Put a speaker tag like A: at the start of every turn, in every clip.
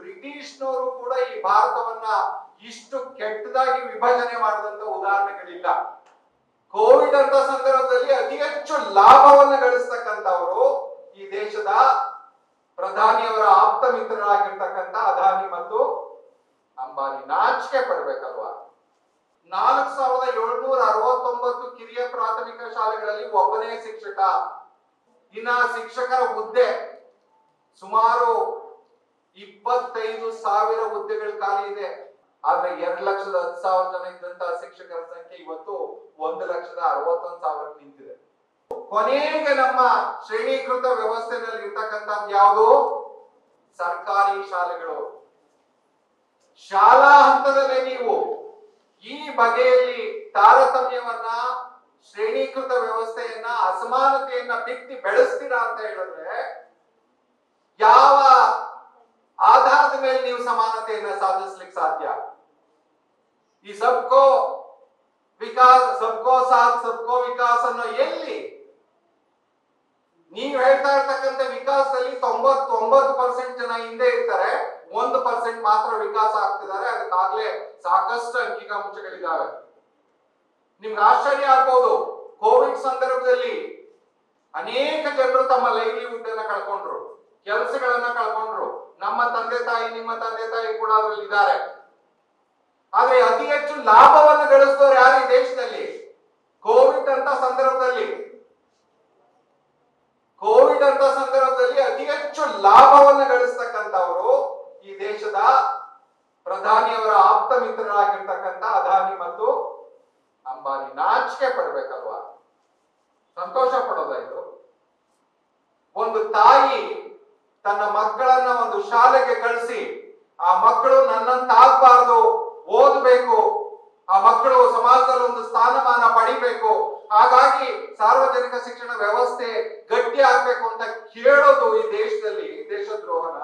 A: ಬ್ರಿಟಿಷ್ನವರು ಕೂಡ ಈ ಭಾರತವನ್ನ ಇಷ್ಟು ಕೆಟ್ಟದಾಗಿ ವಿಭಜನೆ ಮಾಡಿದಂತ ಉದಾಹರಣೆಗಳಿಲ್ಲ ಕೋವಿಡ್ ಅಂತ ಸಂದರ್ಭದಲ್ಲಿ ಅತಿ ಹೆಚ್ಚು ಲಾಭವನ್ನ ಗಳಿಸ್ತಕ್ಕಂಥವರು ಈ ದೇಶದ ಪ್ರಧಾನಿಯವರ ಆಪ್ತ ಮಿತ್ರರಾಗಿರ್ತಕ್ಕಂಥ ಅದಾನಿ ಮತ್ತು ಅಂಬಾನಿ ನಾಚಿಕೆ ಪಡ್ಬೇಕಲ್ವಾ ನಾಲ್ಕು ಸಾವಿರದ ಏಳ್ನೂರ ಅರವತ್ತೊಂಬತ್ತು ಕಿರಿಯ ಪ್ರಾಥಮಿಕ ಶಾಲೆಗಳಲ್ಲಿ ಒಬ್ಬನೇ ಶಿಕ್ಷಕ ಇನ್ನ ಶಿಕ್ಷಕರ ಹುದ್ದೆ ಸುಮಾರು ಇಪ್ಪತ್ತೈದು ಸಾವಿರ ಹುದ್ದೆಗಳು ಖಾಲಿ ಇದೆ ಆದ್ರೆ ಎರಡ್ ಲಕ್ಷದ ಹತ್ತು ಸಾವಿರ ಜನ ಇದ್ದಂತಹ ಶಿಕ್ಷಕರ ಸಂಖ್ಯೆ ಇವತ್ತು ಒಂದು ಲಕ್ಷದ ಅರವತ್ತೊಂದು ಸಾವಿರಕ್ಕೆ ನಿಂತಿದೆ ಕೊನೆಗೆ ನಮ್ಮ ಶ್ರೇಣೀಕೃತ ವ್ಯವಸ್ಥೆನಲ್ಲಿ ಇರ್ತಕ್ಕಂಥದ್ದು ಯಾವುದು ಸರ್ಕಾರಿ ಶಾಲೆಗಳು ಶಾಲಾ ಹಂತದಲ್ಲೇ ನೀವು ಈ ಬಗೆಯಲ್ಲಿ ತಾರತಮ್ಯವನ್ನ ಶ್ರೇಣೀಕೃತ ವ್ಯವಸ್ಥೆಯನ್ನ ಅಸಮಾನತೆಯನ್ನ ಬಿತ್ತಿ ಬೆಳೆಸ್ತೀರಾ ಅಂತ ಹೇಳಿದ್ರೆ ಯಾವ ಆಧಾರದ ಮೇಲೆ ನೀವು ಸಮಾನತೆಯನ್ನ ಸಾಧಿಸ್ಲಿಕ್ಕೆ ಸಾಧ್ಯ ಈ ಸಬ್ಕೋ ವಿಕಾಸ್ ಸಬ್ಕೋ ಸಾಥ್ ಸಬ್ಕೋ ವಿಕಾಸ್ ಅನ್ನೋ ಎಲ್ಲಿ ನೀವು ಹೇಳ್ತಾ ಇರ್ತಕ್ಕಂಥ ವಿಕಾಸದಲ್ಲಿ ತೊಂಬತ್ತೊಂಬತ್ತು ಪರ್ಸೆಂಟ್ ಜನ ಹಿಂದೆ ಇರ್ತಾರೆ ಒಂದು ಪರ್ಸೆಂಟ್ ಮಾತ್ರ ವಿಕಾಸ ಆಗ್ತಿದ್ದಾರೆ ಅದಕ್ಕಾಗ್ಲೇ ಸಾಕಷ್ಟು ಅಂಕಿಅಂಶಗಳಿದ್ದಾವೆ ನಿಮ್ಗೆ ಆಶ್ಚರ್ಯ ಆಗ್ಬೋದು ಕೋವಿಡ್ ಸಂದರ್ಭದಲ್ಲಿ ಅನೇಕ ಜನರು ತಮ್ಮ ಲೈವ್ಲಿಹುಡ್ ಅನ್ನ ಕಳ್ಕೊಂಡ್ರು ಕೆಲಸಗಳನ್ನ ಕಳ್ಕೊಂಡ್ರು ನಮ್ಮ ತಂದೆ ತಾಯಿ ನಿಮ್ಮ ತಂದೆ ತಾಯಿ ಕೂಡ ಅದರಲ್ಲಿ ಇದ್ದಾರೆ ಆದ್ರೆ ಅತಿ ಹೆಚ್ಚು ಲಾಭವನ್ನು ಗಳಿಸಿದವರು ಯಾರು ಈ ದೇಶದಲ್ಲಿ ಕೋವಿಡ್ ಅಂತ ಸಂದರ್ಭದಲ್ಲಿ ಕೋವಿಡ್ ಅಂತ ಸಂದರ್ಭದಲ್ಲಿ ಅತಿ ಹೆಚ್ಚು ಲಾಭವನ್ನು ಗಳಿಸ್ತಕ್ಕಂಥವರು ಈ ದೇಶದ ಪ್ರಧಾನಿಯವರ ಆಪ್ತ ಮಿತ್ರರಾಗಿರ್ತಕ್ಕಂಥ ಅದಾನಿ ಮತ್ತು ಅಂಬಾನಿ ನಾಚಿಕೆ ಪಡ್ಬೇಕಲ್ವಾ ಸಂತೋಷ ಪಡೋದ ಇದು ಒಂದು ತಾಯಿ ತನ್ನ ಮಕ್ಕಳನ್ನ ಒಂದು ಶಾಲೆಗೆ ಕಳಿಸಿ ಆ ಮಕ್ಕಳು ನನ್ನಂತಾಗಬಾರ್ದು ಓದಬೇಕು ಆ ಮಕ್ಕಳು ಸಮಾಜದಲ್ಲಿ ಒಂದು ಸ್ಥಾನಮಾನ ಪಡಿಬೇಕು ಹಾಗಾಗಿ ಸಾರ್ವಜನಿಕ ಶಿಕ್ಷಣ ವ್ಯವಸ್ಥೆ ಗಟ್ಟಿ ಆಗ್ಬೇಕು ಅಂತ ಕೇಳೋದು ಈ ದೇಶದಲ್ಲಿ ದೇಶದ್ರೋಹನ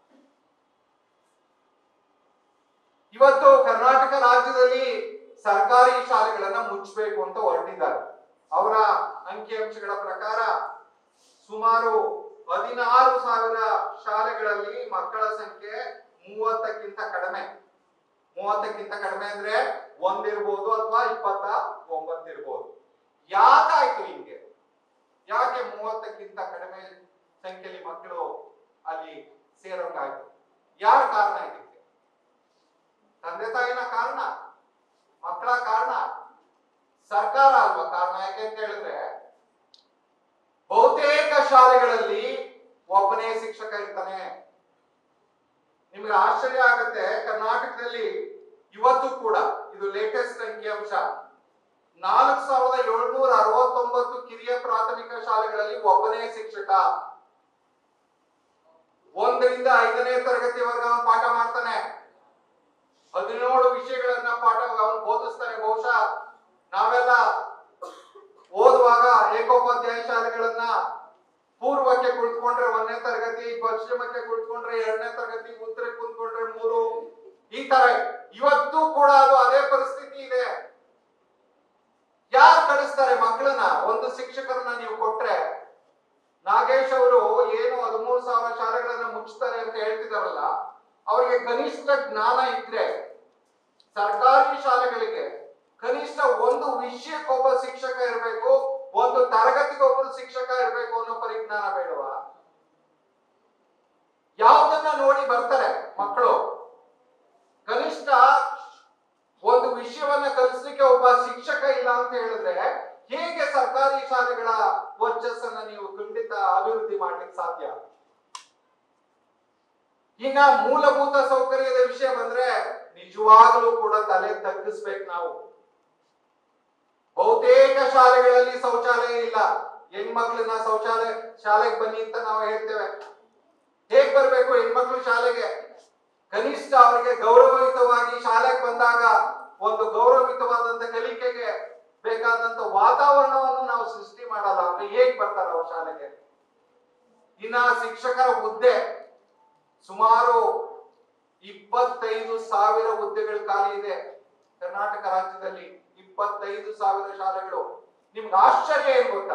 A: ಇವತ್ತು ಕರ್ನಾಟಕ ರಾಜ್ಯದಲ್ಲಿ ಸರ್ಕಾರಿ ಶಾಲೆಗಳನ್ನ ಮುಚ್ಚಬೇಕು ಅಂತ ಹೊರಟಿದ್ದಾರೆ ಅವರ ಅಂಕಿಅಂಶಗಳ ಪ್ರಕಾರ ಸುಮಾರು ಹದಿನಾರು ಸಾವಿರ ಶಾಲೆಗಳಲ್ಲಿ ಮಕ್ಕಳ ಸಂಖ್ಯೆ ಮೂವತ್ತಕ್ಕಿಂತ ಕಡಿಮೆ ಮೂವತ್ತಕ್ಕಿಂತ ಕಡಿಮೆ ಅಂದ್ರೆ ಒಂದಿರ್ಬೋದು ಅಥವಾ ಇಪ್ಪತ್ತ ಒಂಬತ್ತಿರ್ಬೋದು ಯಾಕಾಯ್ತು ಹಿಂಗೆ ಯಾಕೆ ಮೂವತ್ತಕ್ಕಿಂತ ಕಡಿಮೆ ಸಂಖ್ಯೆಯಲ್ಲಿ ಮಕ್ಕಳು ಅಲ್ಲಿ ಸೇರೋಂಗಾಯ್ತು ಯಾರ ಕಾರಣ ಇದಕ್ಕೆ ತಂದೆ ತಾಯಿನ ಕಾರಣ ಮಕ್ಕಳ ಕಾರಣ ಸರ್ಕಾರ ಅಲ್ವಾ ಕಾರಣ ಯಾಕೆ ಅಂತ ಹೇಳಿದ್ರೆ ಬಹುತೇಕ ಶಾಲೆಗಳಲ್ಲಿ ಒಬ್ಬನೇ ಶಿಕ್ಷಕ ಇರ್ತಾನೆ ನಿಮ್ಗೆ ಆಶ್ಚರ್ಯ ಆಗುತ್ತೆ ಕರ್ನಾಟಕದಲ್ಲಿ ಇವತ್ತು ಕೂಡ ಇದು ಲೇಟೆಸ್ಟ್ ಅಂಕಿಅಂಶ ನಾಲ್ಕು ಸಾವಿರದ ಏಳ್ನೂರ ಅರವತ್ತೊಂಬತ್ತು ಕಿರಿಯ ಪ್ರಾಥಮಿಕ ಶಾಲೆಗಳಲ್ಲಿ ಒಬ್ಬನೇ ಶಿಕ್ಷಕ ಒಂದರಿಂದ ಐದನೇ ತರಗತಿವರೆಗೆ ಅವನು ಪಾಠ ಮಾಡ್ತಾನೆ ಹದಿನೇಳು ವಿಷಯಗಳನ್ನ ಪಾಠ ಅವನು ಬೋಧಿಸ್ತಾನೆ ಬಹುಶಃ ನಾವೆಲ್ಲ ಓದುವಾಗ ಏಕೋಪಾಧ್ಯಾಯ ಶಾಲೆಗಳನ್ನ ಪೂರ್ವಕ್ಕೆ ಕುಳಿತುಕೊಂಡ್ರೆ ಒಂದನೇ ತರಗತಿ ಪಶ್ಚಿಮಕ್ಕೆ ಕುಳಿತುಕೊಂಡ್ರೆ ಎರಡನೇ ತರಗತಿ ಉತ್ತರಕ್ಕೆ ಕುಂತ್ಕೊಂಡ್ರೆ ಮೂರು ಈ ತರ ಇವತ್ತು ಕೂಡ ಅದು ಅದೇ ಪರಿಸ್ಥಿತಿ ಇದೆ ಯಾರು ಕಳಿಸ್ತಾರೆ ಮಕ್ಕಳನ್ನ ಒಂದು ಶಿಕ್ಷಕರನ್ನ ನೀವು ಕೊಟ್ರೆ ನಾಗೇಶ್ ಅವರು ಏನು ಹದಿಮೂರು ಸಾವಿರ ಶಾಲೆಗಳನ್ನ ಮುಚ್ಚುತ್ತಾರೆ ಅಂತ ಹೇಳ್ತಿದಾರಲ್ಲ ಅವರಿಗೆ ಕನಿಷ್ಠ ಜ್ಞಾನ ಇದ್ರೆ ಸರ್ಕಾರಿ ಶಾಲೆಗಳಿಗೆ ಕನಿಷ್ಠ ಒಂದು ವಿಷಯಕ್ಕೊಬ್ಬ ಶಿಕ್ಷಕ ಇರಬೇಕು ಒಂದು ತರಗತಿಗೆ ಒಬ್ಬರು ಶಿಕ್ಷಕ ಇರಬೇಕು ಅನ್ನೋ ಪರಿಜ್ಞಾನ ಬೇಡವಾ ಯಾವುದನ್ನ ನೋಡಿ ಬರ್ತಾರೆ ಮಕ್ಕಳು ಕನಿಷ್ಠ ಒಂದು ವಿಷಯವನ್ನ ಕಲಿಸ್ಲಿಕ್ಕೆ ಒಬ್ಬ ಶಿಕ್ಷಕ ಇಲ್ಲ ಅಂತ ಹೇಳಿದ್ರೆ ಹೇಗೆ ಸರ್ಕಾರಿ ಶಾಲೆಗಳ ವರ್ಚಸ್ಸನ್ನ ನೀವು ಖಂಡಿತ ಅಭಿವೃದ್ಧಿ ಮಾಡ್ಲಿಕ್ಕೆ ಸಾಧ್ಯ ಇನ್ನ ಮೂಲಭೂತ ಸೌಕರ್ಯದ ವಿಷಯ ಬಂದ್ರೆ ನಿಜವಾಗ್ಲೂ ಕೂಡ ತಲೆ ತಗ್ಗಿಸ್ಬೇಕು ನಾವು ಬಹುತೇಕ ಶಾಲೆಗಳಲ್ಲಿ ಶೌಚಾಲಯ ಇಲ್ಲ ಹೆಣ್ಮಕ್ಳನ್ನ ಶೌಚಾಲಯ ಶಾಲೆಗೆ ಬನ್ನಿ ಅಂತ ನಾವು ಹೇಳ್ತೇವೆ ಹೇಗ್ ಬರ್ಬೇಕು ಹೆಣ್ಮಕ್ಳು ಶಾಲೆಗೆ ಕನಿಷ್ಠ ಅವರಿಗೆ ಗೌರವಯುತವಾಗಿ ಶಾಲೆಗೆ ಬಂದಾಗ ಒಂದು ಗೌರವಯುತವಾದಂತ ಕಲಿಕೆಗೆ ಬೇಕಾದಂತ ವಾತಾವರಣವನ್ನು ನಾವು ಸೃಷ್ಟಿ ಮಾಡಲ್ಲ ಅಂದ್ರೆ ಹೇಗ್ ಬರ್ತಾರ ಅವ್ರ ಶಾಲೆಗೆ ಇನ್ನ ಶಿಕ್ಷಕರ ಹುದ್ದೆ ಸುಮಾರು ಇಪ್ಪತ್ತೈದು ಸಾವಿರ ಹುದ್ದೆಗಳು ಖಾಲಿ ಇದೆ ಕರ್ನಾಟಕ ರಾಜ್ಯದಲ್ಲಿ ಇಪ್ಪತ್ತೈದು ಸಾವಿರ ಶಾಲೆಗಳು ನಿಮ್ಗೆ ಆಶ್ಚರ್ಯ ಏನ್ ಗೊತ್ತಾ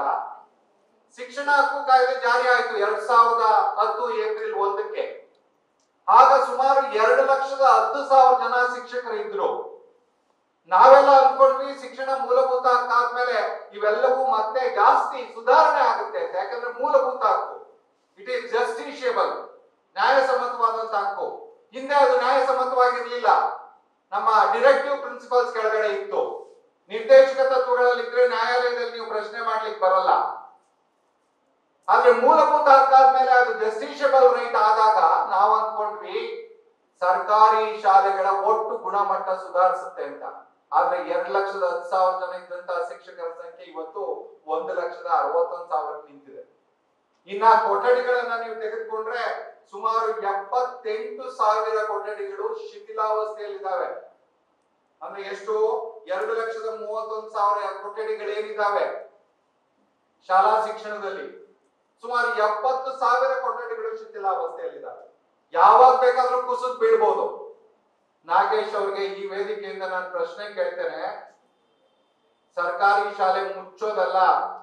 A: ಶಿಕ್ಷಣ ಹಕ್ಕು ಕಾಯ್ದೆ ಜಾರಿ ಆಯ್ತು ಎರಡ್ ಸಾವಿರದ ಹತ್ತು ಏಪ್ರಿಲ್ ಒಂದಕ್ಕೆ ಆಗ ಸುಮಾರು ಎರಡು ಲಕ್ಷದ ಹತ್ತು ಸಾವಿರ ಜನ ಶಿಕ್ಷಕರು ಇದ್ರು ನಾವೆಲ್ಲ ಅನ್ಕೊಂಡ್ವಿ ಶಿಕ್ಷಣ ಮೂಲಭೂತ ಹಕ್ಕು ಆದ್ಮೇಲೆ ಇವೆಲ್ಲವೂ ಮತ್ತೆ ಜಾಸ್ತಿ ಸುಧಾರಣೆ ಆಗುತ್ತೆ ಅಂತ. ಯಾಕಂದ್ರೆ ಮೂಲಭೂತ ಹಕ್ಕು ಇಟ್ ಈಸ್ ಜಸ್ಟಿಷಿಯಬಲ್ ನ್ಯಾಯಸಮ್ಮತವಾದಂತ ಹಕ್ಕು ಹಿಂದೆ ಅದು ನ್ಯಾಯಸಮ್ಮತವಾಗಿರ್ಲಿಲ್ಲ ನಮ್ಮ ಡಿರೆಕ್ಟಿವ್ ಪ್ರಿನ್ಸಿಪಲ್ಸ್ ಕೆಳಗಡೆ ಇತ್ತು ನಿರ್ದೇಶಕ ತತ್ವಗಳಲ್ಲಿ ಇದ್ರೆ ನ್ಯಾಯಾಲಯದಲ್ಲಿ ನೀವು ಪ್ರಶ್ನೆ ಮಾಡ್ಲಿಕ್ಕೆ ಬರಲ್ಲ ಆದ್ರೆ ಮೂಲಭೂತ ಹಕ್ಕಾದ್ಮೇಲೆ ಅದು ಜಸ್ಟಿಷಿಯಬಲ್ ರೈಟ್ ಆದಾಗ ನಾವು ಅನ್ಕೊಂಡ್ವಿ ಸರ್ಕಾರಿ ಶಾಲೆಗಳ ಒಟ್ಟು ಗುಣಮಟ್ಟ ಸುಧಾರಿಸುತ್ತೆ ಅಂತ ಆದ್ರೆ ಎರಡ್ ಲಕ್ಷದ ಹತ್ತು ಸಾವಿರ ಜನ ಇದ್ದಂತಹ ಶಿಕ್ಷಕರ ಸಂಖ್ಯೆ ಇವತ್ತು ಒಂದು ಲಕ್ಷದ ಅರವತ್ತೊಂದು ಸಾವಿರಕ್ಕೆ ನಿಂತಿದೆ ಇನ್ನ ಕೊಠಡಿಗಳನ್ನ ನೀವು ತೆಗೆದುಕೊಂಡ್ರೆ ಸುಮಾರು ಎಪ್ಪತ್ತೆಂಟು ಸಾವಿರ ಕೊಠಡಿಗಳು ಶಿಥಿಲಾವಸ್ಥೆಯಲ್ಲಿದ್ದಾವೆ ಅಂದ್ರೆ ಎಷ್ಟು ಎರಡು ಲಕ್ಷದ ಮೂವತ್ತೊಂದು ಸಾವಿರ ಕೊಠಡಿಗಳೇನಿದ್ದಾವೆ ಶಾಲಾ ಶಿಕ್ಷಣದಲ್ಲಿ ಸುಮಾರು ಎಪ್ಪತ್ತು ಸಾವಿರ ಕೊಠಡಿಗಳು ಶಿಥಿಲಾವಸ್ಥೆಯಲ್ಲಿದ್ದಾವೆ ಯಾವಾಗ ಬೇಕಾದ್ರೂ ಕುಸಿದ್ ಬೀಳ್ಬೋದು ನಾಗೇಶ್ ಅವ್ರಿಗೆ ಈ ವೇದಿಕೆಯಿಂದ ನಾನು ಪ್ರಶ್ನೆ ಕೇಳ್ತೇನೆ ಸರ್ಕಾರಿ ಶಾಲೆ ಮುಚ್ಚೋದಲ್ಲ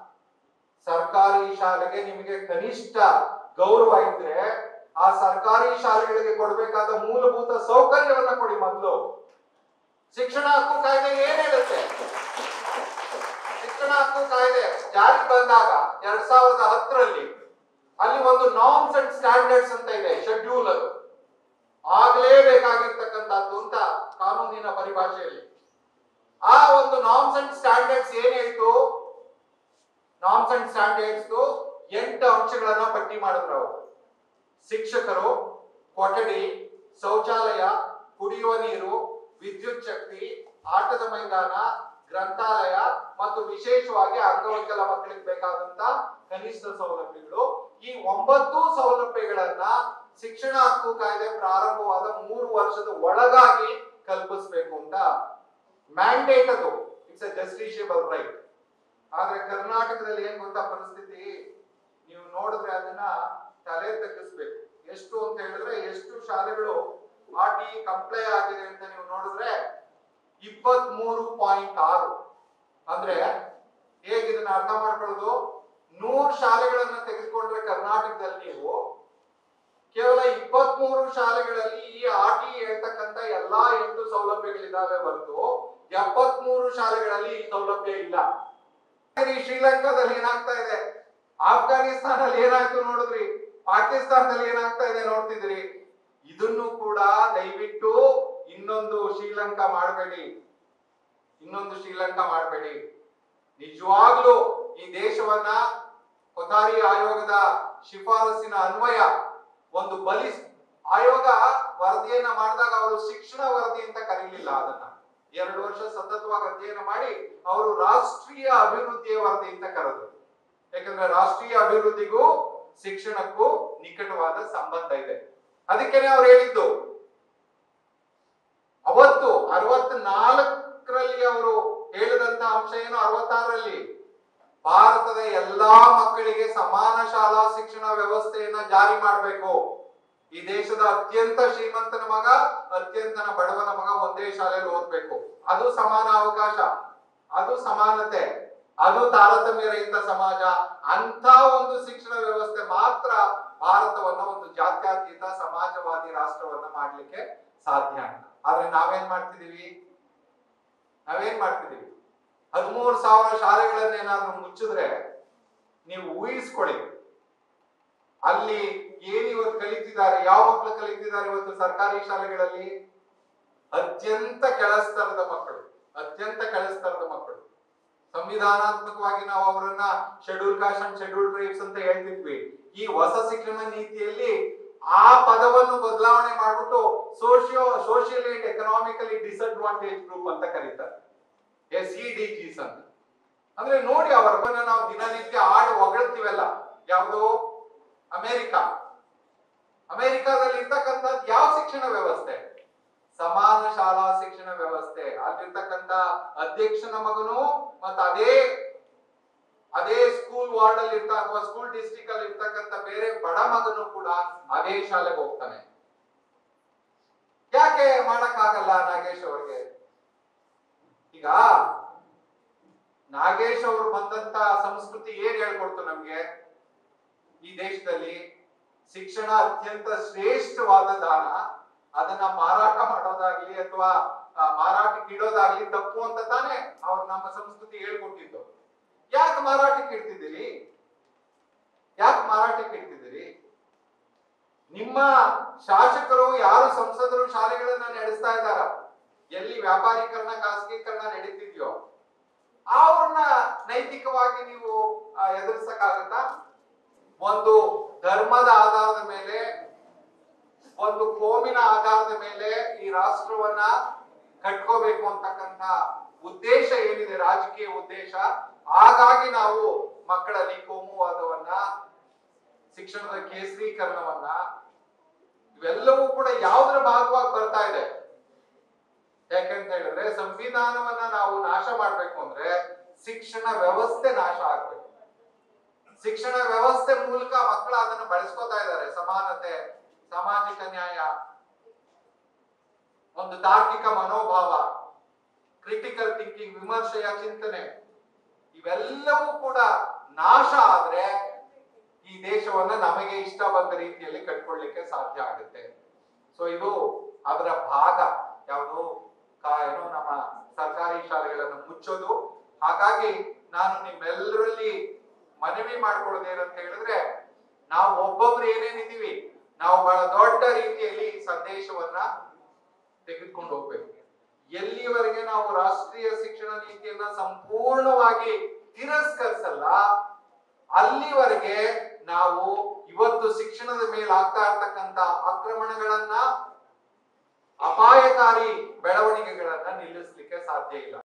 A: ಸರ್ಕಾರಿ ಶಾಲೆಗೆ ನಿಮಗೆ ಕನಿಷ್ಠ ಗೌರವ ಇದ್ರೆ ಆ ಸರ್ಕಾರಿ ಶಾಲೆಗಳಿಗೆ ಕೊಡಬೇಕಾದ ಮೂಲಭೂತ ಸೌಕರ್ಯವನ್ನ ಕೊಡಿ ಮೊದಲು ಶಿಕ್ಷಣ ಹಕ್ಕು ಕಾಯ್ದೆ ಏನ್ ಹೇಳುತ್ತೆ ಶಿಕ್ಷಣ ಹಕ್ಕು ಕಾಯ್ದೆ ಜಾರಿ ಬಂದಾಗ ಎರಡ್ ಸಾವಿರದ ಹತ್ತರಲ್ಲಿ ಅಲ್ಲಿ ಒಂದು ನಾರ್ಮ್ಸ್ ಅಂಡ್ ಸ್ಟ್ಯಾಂಡರ್ಡ್ಸ್ ಅಂತ ಇದೆ ಶೆಡ್ಯೂಲ್ ಅದು ಆಗ್ಲೇಬೇಕಾಗಿರ್ತಕ್ಕಂಥದ್ದು ಅಂತ ಕಾನೂನಿನ ಪರಿಭಾಷೆಯಲ್ಲಿ ಆ ಒಂದು ನಾರ್ಮ್ಸ್ ಅಂಡ್ ಸ್ಟ್ಯಾಂಡರ್ಡ್ಸ್ ಏನ್ ಹೇಳ್ತು ನಾರ್ಮ್ಸ್ ಅಂಡ್ ಸ್ಟ್ಯಾಂಡರ್ಡ್ಸ್ ಎಂಟು ಅಂಶಗಳನ್ನ ಪಟ್ಟಿ ಮಾಡಿದ್ರು ಅವರು ಶಿಕ್ಷಕರು ಕೊಠಡಿ ಶೌಚಾಲಯ ಕುಡಿಯುವ ನೀರು ವಿದ್ಯುತ್ ಶಕ್ತಿ ಆಟದ ಮೈದಾನ ಗ್ರಂಥಾಲಯ ಮತ್ತು ವಿಶೇಷವಾಗಿ ಅಂಗವೈಕಲ ಮಕ್ಕಳಿಗೆ ಬೇಕಾದಂತ ಕನಿಷ್ಠ ಸೌಲಭ್ಯಗಳು ಈ ಒಂಬತ್ತು ಸೌಲಭ್ಯಗಳನ್ನ ಶಿಕ್ಷಣ ಹಕ್ಕು ಕಾಯ್ದೆ ಪ್ರಾರಂಭವಾದ ಮೂರು ವರ್ಷದ ಒಳಗಾಗಿ ಕಲ್ಪಿಸಬೇಕು ಅಂತ ಮ್ಯಾಂಡೇಟ್ ಅದು ಇಟ್ಸ್ ಅ ಜಸ್ಟಿಷಿಯಬಲ್ ರೈಟ್ ಆದ್ರೆ ಕರ್ನಾಟಕದಲ್ಲಿ ಏನ್ ಗೊತ್ತಾ ಪರಿಸ್ಥಿತಿ ನೀವು ನೋಡಿದ್ರೆ ಅದನ್ನ ತಲೆ ತಗ್ಗಿಸ್ಬೇಕು ಎಷ್ಟು ಅಂತ ಹೇಳಿದ್ರೆ ಎಷ್ಟು ಶಾಲೆಗಳು ಆರ್ ಟಿ ಕಂಪ್ಲೈ ಆಗಿದೆ ಅಂತ ನೀವು ನೋಡಿದ್ರೆ ಇಪ್ಪತ್ತ್ ಮೂರು ಪಾಯಿಂಟ್ ಆರು ಅಂದ್ರೆ ಹೇಗೆ ಇದನ್ನ ಅರ್ಥ ಮಾಡ್ಕೊಳ್ಳೋದು ನೂರ್ ಶಾಲೆಗಳನ್ನ ತೆಗೆದುಕೊಂಡ್ರೆ ಕರ್ನಾಟಕದಲ್ಲಿ ನೀವು ಕೇವಲ ಇಪ್ಪತ್ತ್ ಮೂರು ಶಾಲೆಗಳಲ್ಲಿ ಈ ಆರ್ ಟಿ ಹೇಳ್ತಕ್ಕಂತ ಎಲ್ಲಾ ಎಂಟು ಸೌಲಭ್ಯಗಳಿದಾವೆ ಹೊರತು ಎಪ್ಪತ್ತ್ ಮೂರು ಶಾಲೆಗಳಲ್ಲಿ ಈ ಸೌಲಭ್ಯ ಇಲ್ಲ ಈ ಶ್ರೀಲಂಕಾದಲ್ಲಿ ಏನಾಗ್ತಾ ಇದೆ ಆಫ್ಘಾನಿಸ್ತಾನಲ್ಲಿ ಏನಾಯ್ತು ನೋಡಿದ್ರಿ ಪಾಕಿಸ್ತಾನದಲ್ಲಿ ಏನಾಗ್ತಾ ಇದೆ ನೋಡ್ತಿದ್ರಿ ಇದನ್ನು ಕೂಡ ದಯವಿಟ್ಟು ಇನ್ನೊಂದು ಶ್ರೀಲಂಕಾ ಮಾಡಬೇಡಿ ಇನ್ನೊಂದು ಶ್ರೀಲಂಕಾ ಮಾಡಬೇಡಿ ನಿಜವಾಗ್ಲೂ ಈ ದೇಶವನ್ನ ಕೊತಾರಿ ಆಯೋಗದ ಶಿಫಾರಸಿನ ಅನ್ವಯ ಒಂದು ಬಲಿಸ್ ಆಯೋಗ ವರದಿಯನ್ನ ಮಾಡಿದಾಗ ಅವರು ಶಿಕ್ಷಣ ವರದಿ ಅಂತ ಕರೀಲಿಲ್ಲ ಅದನ್ನ ಎರಡು ವರ್ಷ ಸತತವಾಗಿ ಅಧ್ಯಯನ ಮಾಡಿ ಅವರು ರಾಷ್ಟ್ರೀಯ ಅಭಿವೃದ್ಧಿಯ ವರದಿ ಅಂತ ಕರೆದ್ರು ಯಾಕಂದ್ರೆ ರಾಷ್ಟ್ರೀಯ ಅಭಿವೃದ್ಧಿಗೂ ಶಿಕ್ಷಣಕ್ಕೂ ನಿಕಟವಾದ ಸಂಬಂಧ ಇದೆ ಅದಕ್ಕೇನೆ ಅವ್ರು ಹೇಳಿದ್ದು ಅವತ್ತು ಅರವತ್ನಾಲ್ಕರಲ್ಲಿ ಅವರು ಹೇಳಿದಂತ ಅಂಶ ಏನು ಅರವತ್ತಾರರಲ್ಲಿ ಭಾರತದ ಎಲ್ಲಾ ಮಕ್ಕಳಿಗೆ ಸಮಾನ ಶಾಲಾ ಶಿಕ್ಷಣ ವ್ಯವಸ್ಥೆಯನ್ನ ಜಾರಿ ಮಾಡಬೇಕು ಈ ದೇಶದ ಅತ್ಯಂತ ಶ್ರೀಮಂತನ ಮಗ ಅತ್ಯಂತನ ಬಡವನ ಮಗ ಒಂದೇ ಶಾಲೆಯಲ್ಲಿ ಓದ್ಬೇಕು ಅದು ಸಮಾನ ಅವಕಾಶ ಅದು ಸಮಾನತೆ ಅದು ತಾರತಮ್ಯ ರಹಿತ ಸಮಾಜ ಅಂತ ಒಂದು ಶಿಕ್ಷಣ ವ್ಯವಸ್ಥೆ ಮಾತ್ರ ಭಾರತವನ್ನ ಒಂದು ಜಾತ್ಯತೀತ ಸಮಾಜವಾದಿ ರಾಷ್ಟ್ರವನ್ನ ಮಾಡ್ಲಿಕ್ಕೆ ಸಾಧ್ಯ ಆದ್ರೆ ನಾವೇನ್ ಮಾಡ್ತಿದೀವಿ ನಾವೇನ್ ಮಾಡ್ತಿದೀವಿ ಹದಿಮೂರು ಸಾವಿರ ಶಾಲೆಗಳನ್ನೇನಾದ್ರೂ ಮುಚ್ಚಿದ್ರೆ ನೀವು ಊಹಿಸ್ಕೊಳ್ಳಿ ಅಲ್ಲಿ ಏನ್ ಇವತ್ತು ಕಲಿತಿದ್ದಾರೆ ಯಾವ ಮಕ್ಕಳು ಕಲಿತಿದ್ದಾರೆ ಇವತ್ತು ಸರ್ಕಾರಿ ಶಾಲೆಗಳಲ್ಲಿ ಅತ್ಯಂತ ಕೆಳಸ್ತರದ ಮಕ್ಕಳು ಅತ್ಯಂತ ಕೆಳಸ್ತರದ ಮಕ್ಕಳು ಸಂವಿಧಾನಾತ್ಮಕವಾಗಿ ನಾವು ಅವರನ್ನ schedule caste and schedule tribes ಅಂತ ಹೇಳ್ತಿದ್ವಿ ಈ ಹೊಸ ಶಿಕ್ಷಣ ನೀತಿಯಲ್ಲಿ ಆ ಪದವನ್ನು ಬದಲಾವಣೆ ಮಾಡ್ಬಿಟ್ಟು socio socially and economically disadvantage group ಅಂತ ಕರೀತಾರೆ ಎಸ್ ಸಿ ಡಿ ಜಿಸ್ ಅಂತ ಅಂದ್ರೆ ನೋಡಿ ಅವರನ್ನ ನಾವು ದಿನನಿತ್ಯ ಆಡು ಹೊಗಳ್ತೀವಲ್ಲ ಯಾವುದು ಅಮೆರಿಕ ಅಮೆರಿಕಾದಲ್ಲಿ ಇರ್ತಕ್ಕಂಥದ್ದು ಯಾವ ಶಿಕ್ಷಣ ವ್ಯವಸ್ಥೆ ಸಮಾನ ಶಾಲಾ ಶಿಕ್ಷಣ ವ್ಯವಸ್ಥೆ ಅಲ್ಲಿರ್ತಕ್ಕಂಥ ಅಧ್ಯಕ್ಷನ ಮಗನು ಮತ್ತ ಅದೇ ಅದೇ ಸ್ಕೂಲ್ ವಾರ್ಡ್ ಅಲ್ಲಿ ಇರ್ತ ಅಥವಾ ಸ್ಕೂಲ್ ಡಿಸ್ಟ್ರಿಕ್ಟ್ ಅಲ್ಲಿ ಇರ್ತಕ್ಕಂಥ ಬೇರೆ ಬಡ ಮಗನು ಕೂಡ ಅದೇ ಶಾಲೆಗೆ ಹೋಗ್ತಾನೆ ಯಾಕೆ ಮಾಡಕ್ಕಾಗಲ್ಲ ನಾಗೇಶ್ ಅವ್ರಿಗೆ ಈಗ ನಾಗೇಶ್ ಅವರು ಬಂದಂತ ಸಂಸ್ಕೃತಿ ಏನ್ ಹೇಳ್ಕೊಡ್ತು ನಮ್ಗೆ ಈ ದೇಶದಲ್ಲಿ ಶಿಕ್ಷಣ ಅತ್ಯಂತ ಶ್ರೇಷ್ಠವಾದ ದಾನ ಅದನ್ನ ಮಾರಾಟ ಮಾಡೋದಾಗ್ಲಿ ಅಥವಾ ಮಾರಾಟಕ್ಕೆ ಇಡೋದಾಗ್ಲಿ ತಪ್ಪು ಅಂತ ತಾನೇ ಅವ್ರು ನಮ್ಮ ಸಂಸ್ಕೃತಿ ಹೇಳ್ಕೊಟ್ಟಿದ್ದು ಯಾಕೆ ಮಾರಾಟಕ್ಕೆ ಇಡ್ತಿದ್ದೀರಿ ಯಾಕೆ ಮಾರಾಟಕ್ಕೆ ಇಡ್ತಿದ್ದೀರಿ ನಿಮ್ಮ ಶಾಸಕರು ಯಾರು ಸಂಸದರು ಶಾಲೆಗಳನ್ನ ನಡೆಸ್ತಾ ಇದ್ದಾರ ಎಲ್ಲಿ ವ್ಯಾಪಾರೀಕರಣ ಖಾಸಗೀಕರಣ ನಡೀತಿದ್ಯೋ ಅವ್ರನ್ನ ನೈತಿಕವಾಗಿ ನೀವು ಎದುರಿಸಕ್ಕಾಗತ್ತಾ ಒಂದು ಧರ್ಮದ ಆಧಾರದ ಮೇಲೆ ಒಂದು ಕೋಮಿನ ಆಧಾರದ ಮೇಲೆ ಈ ರಾಷ್ಟ್ರವನ್ನ ಕಟ್ಕೋಬೇಕು ಅಂತಕ್ಕಂಥ ಉದ್ದೇಶ ಏನಿದೆ ರಾಜಕೀಯ ಉದ್ದೇಶ ಹಾಗಾಗಿ ನಾವು ಮಕ್ಕಳಲ್ಲಿ ಕೋಮುವಾದವನ್ನ ಶಿಕ್ಷಣದ ಕೇಸರೀಕರಣವನ್ನ ಇವೆಲ್ಲವೂ ಕೂಡ ಯಾವುದರ ಭಾಗವಾಗಿ ಬರ್ತಾ ಇದೆ ಯಾಕಂತ ಹೇಳಿದ್ರೆ ಸಂವಿಧಾನವನ್ನ ನಾವು ನಾಶ ಮಾಡ್ಬೇಕು ಅಂದ್ರೆ ಶಿಕ್ಷಣ ವ್ಯವಸ್ಥೆ ನಾಶ ಆಗ್ಬೇಕು ಶಿಕ್ಷಣ ವ್ಯವಸ್ಥೆ ಮೂಲಕ ಮಕ್ಕಳು ಅದನ್ನ ಬಳಸ್ಕೊತಾ ಇದ್ದಾರೆ ಸಮಾನತೆ ಸಾಮಾಜಿಕ ನ್ಯಾಯ ಒಂದು ತಾರ್ಕಿಕ ಮನೋಭಾವ ಕ್ರಿಟಿಕಲ್ ಥಿಂಕಿಂಗ್ ವಿಮರ್ಶೆಯ ಚಿಂತನೆ ಇವೆಲ್ಲವೂ ಕೂಡ ನಾಶ ಆದ್ರೆ ಈ ದೇಶವನ್ನ ನಮಗೆ ಇಷ್ಟ ಬಂದ ರೀತಿಯಲ್ಲಿ ಕಟ್ಕೊಳ್ಳಿಕ್ಕೆ ಸಾಧ್ಯ ಆಗುತ್ತೆ ಸೊ ಇದು ಅದರ ಭಾಗ ಯಾವುದು ಕಾ- ಏನು ನಮ್ಮ ಸರ್ಕಾರಿ ಶಾಲೆಗಳನ್ನು ಮುಚ್ಚೋದು ಹಾಗಾಗಿ ನಾನು ನಿಮ್ಮೆಲ್ಲರಲ್ಲಿ ಮನವಿ ಮಾಡ್ಕೊಳ್ಳೋದು ಏನಂತ ಹೇಳಿದ್ರೆ ನಾವು ಒಬ್ಬೊಬ್ರು ಏನೇನಿದೀವಿ ನಾವು ಬಹಳ ದೊಡ್ಡ ರೀತಿಯಲ್ಲಿ ಈ ಸಂದೇಶವನ್ನ ತೆಗೆದುಕೊಂಡು ಹೋಗ್ಬೇಕು ಎಲ್ಲಿವರೆಗೆ ನಾವು ರಾಷ್ಟ್ರೀಯ ಶಿಕ್ಷಣ ನೀತಿಯನ್ನ ಸಂಪೂರ್ಣವಾಗಿ ತಿರಸ್ಕರಿಸಲ್ಲ ಅಲ್ಲಿವರೆಗೆ ನಾವು ಇವತ್ತು ಶಿಕ್ಷಣದ ಮೇಲೆ ಆಗ್ತಾ ಇರ್ತಕ್ಕಂತ ಆಕ್ರಮಣಗಳನ್ನ ಅಪಾಯಕಾರಿ ಬೆಳವಣಿಗೆಗಳನ್ನ ನಿಲ್ಲಿಸಲಿಕ್ಕೆ ಸಾಧ್ಯ ಇಲ್ಲ